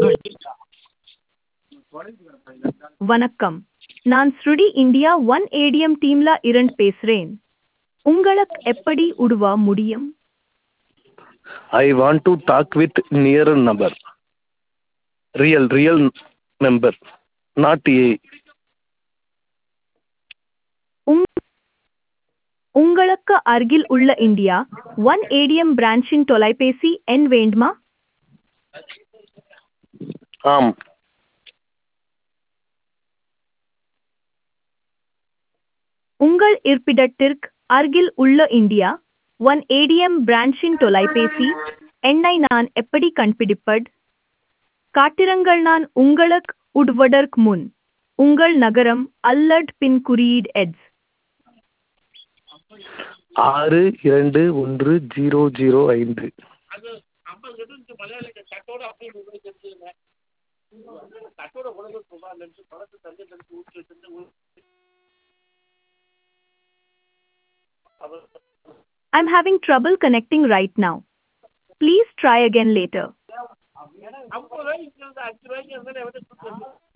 சொல்லணும் வணக்கம் நான் ஸ்ருடி இந்தியா ஒன் ஏடிஎம் டீம்ல இருந்து பேசுறேன் உங்களுக்கு எப்படி உதவ முடியும் I want to talk with near number. Real, real member, not A. உங்- உங்களுக்கு அருகில் உள்ள இந்தியா ஒன் ஏடிஎம் பிரான்ச்சின் தொலைபேசி எண் வேண்டுமா ஆம் உங்கள் இருப்பிடத்திற்கு அருகில் உள்ள இந்தியா ஒன் ஏடிஎம் பிரான்ச்சின் தொலைபேசி எண்ணை நான் எப்படி கண்டுபிடிப்பது காட்டிரங்கள் நான் உங்களுக்கு உதவுவதற்கு முன் உங்கள் நகரம் அல்லது பின் குறியீடு எட்ஸ் ஆறு இரண்டு ஒன்று ஜீரோ ஜீரோ ஐந்து I'm having trouble connecting right now. Please try again later.